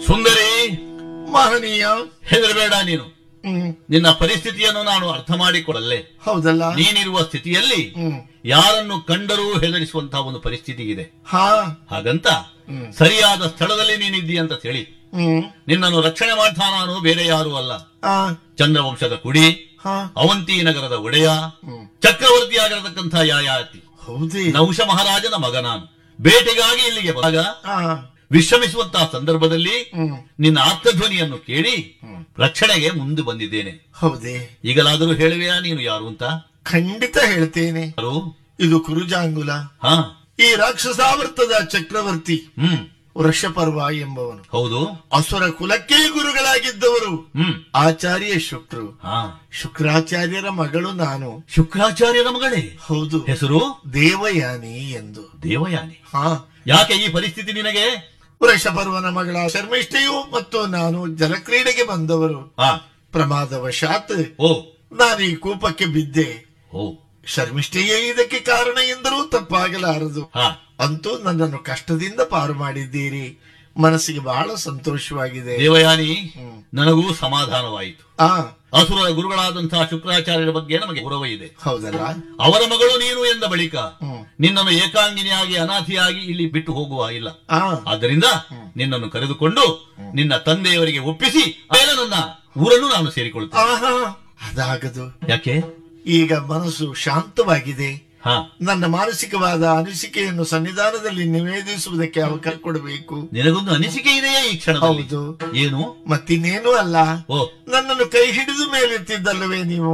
ಸುಂದರಿ ಮಹನೀಯ ಹೆದರಬೇಡ ನೀನು ಹ್ಮ್ ನಿನ್ನ ಪರಿಸ್ಥಿತಿಯನ್ನು ನಾನು ಅರ್ಥ ಮಾಡಿಕೊಳ್ಳಲೆ ಹೌದಲ್ಲ ನೀನಿರುವ ಸ್ಥಿತಿಯಲ್ಲಿ ಹ್ಮ್ ಯಾರನ್ನು ಕಂಡರೂ ಹೆದರಿಸುವಂತಹ ಒಂದು ಪರಿಸ್ಥಿತಿ ಇದೆ ಹಾ ಹಾಗಂತ ಹ್ಮ್. ಸರಿಯಾದ ಸ್ಥಳದಲ್ಲಿ ನೀನಿದ್ದೀ ಅಂತ ಹೇಳಿ ಹ್ಮ್ ನಿನ್ನನ್ನು ರಕ್ಷಣೆ ಮಾಡ್ತಾ ನಾನು ಬೇರೆ ಯಾರೂ ಅಲ್ಲ ಆ ಚಂದ್ರವಂಶದ ಕುಡಿ ಹಾ ಅವಂತಿ ನಗರದ ಒಡೆಯ ಹ್ಮ್ ಚಕ್ರವರ್ತಿಯಾಗಿರತಕ್ಕಂಥ ಯಾಯಾತಿ ಹೌದೇ ನಹುಷ ಮಹಾರಾಜನ ಮಗ ನಾನು ಬೇಟೆಗಾಗಿ ಇಲ್ಲಿಗೆ ಬಂದಾಗ ಆ ವಿಶ್ರಮಿಸುವಂತಹ ಸಂದರ್ಭದಲ್ಲಿ ಹ್ಮ್ ನಿನ್ನ ಆರ್ತಧ್ವನಿಯನ್ನು ಕೇಳಿ ರಕ್ಷಣೆಗೆ ಮುಂದೆ ಬಂದಿದ್ದೇನೆ ಹೌದೇ ಈಗಲಾದರೂ ಹೇಳುವೆಯಾ ನೀನು ಯಾರು ಅಂತ ಖಂಡಿತ ಹೇಳ್ತೇನೆ ಯಾರು ಇದು ಕುರುಜಾಂಗುಲ ಹಾ ಈ ರಾಕ್ಷಸಾವರ್ತದ ಚಕ್ರವರ್ತಿ ಹ್ಮ್ ವೃಷಪರ್ವ ಎಂಬವನು ಹೌದು ಅಸುರ ಕುಲಕ್ಕೇ ಗುರುಗಳಾಗಿದ್ದವರು ಹ್ಮ್ ಆಚಾರ್ಯ ಶುಕ್ರು ಹಾ ಶುಕ್ರಾಚಾರ್ಯರ ಮಗಳು ನಾನು ಶುಕ್ರಾಚಾರ್ಯರ ಮಗಳೇ ಹೌದು ಹೆಸರು ದೇವಯಾನಿ ಎಂದು ದೇವಯಾನಿ ಹಾ ಯಾಕೆ ಈ ಪರಿಸ್ಥಿತಿ ನಿನಗೆ ವೃಷಪರ್ವನ ಮಗಳ ಶರ್ಮಿಷ್ಠೆಯು ಮತ್ತು ನಾನು ಜಲಕ್ರೀಡೆಗೆ ಬಂದವರು ಹಾ ಪ್ರಮಾದವಶಾತ್ ಓ ನಾನು ಈ ಕೂಪಕ್ಕೆ ಬಿದ್ದೆ ಓ ಶರ್ಮಿಷ್ಠೆಯೇ ಇದಕ್ಕೆ ಕಾರಣ ಎಂದರೂ ತಪ್ಪಾಗಲಾರದು ಹಾ ಅಂತೂ ನನ್ನನ್ನು ಕಷ್ಟದಿಂದ ಪಾರು ಮಾಡಿದ್ದೀರಿ ಮನಸ್ಸಿಗೆ ಬಹಳ ಸಂತೋಷವಾಗಿದೆ ದೇವಯಾನಿ ಹ್ಮ್. ನನಗೂ ಸಮಾಧಾನವಾಯಿತು ಆ ಅಸುರ ಗುರುಗಳಾದಂತಹ ಶುಕ್ರಾಚಾರ್ಯರ ಬಗ್ಗೆ ನಮಗೆ ಗೌರವ ಇದೆ ಹೌದಲ್ಲ ಅವರ ಮಗಳು ನೀನು ಎಂದ ಬಳಿಕ ಹ್ಮ್. ನಿನ್ನನ್ನು ಏಕಾಂಗಿನಿಯಾಗಿ ಅನಾಥಿಯಾಗಿ ಇಲ್ಲಿ ಬಿಟ್ಟು ಹೋಗುವ ಇಲ್ಲ ಆ ಆದ್ದರಿಂದ ನಿನ್ನನ್ನು ಕರೆದುಕೊಂಡು ನಿನ್ನ ತಂದೆಯವರಿಗೆ ಒಪ್ಪಿಸಿ ಆಮೇಲೆ ನನ್ನ ಊರನ್ನು ನಾನು ಸೇರಿಕೊಳ್ತೇನೆ ಆಹಾ ಅದಾಗದು ಯಾಕೆ ಈಗ ಮನಸ್ಸು ಶಾಂತವಾಗಿದೆ ಹಾ ನನ್ನ ಮಾನಸಿಕವಾದ ಅನಿಸಿಕೆಯನ್ನು ಸನ್ನಿಧಾನದಲ್ಲಿ ನಿವೇದಿಸುವುದಕ್ಕೆ ಅವಕಾಶ ಕೊಡಬೇಕು ನಿನಗೊಂದು ಅನಿಸಿಕೆ ಇದೆಯೇ ಈ ಕ್ಷಣದಲ್ಲಿ ಹೌದು ಏನು ಮತ್ತಿನ್ನೇನೂ ಅಲ್ಲ ಓ ನನ್ನನ್ನು ಕೈ ಹಿಡಿದು ಮೇಲೆತ್ತಿದ್ದಲ್ಲವೇ ನೀವು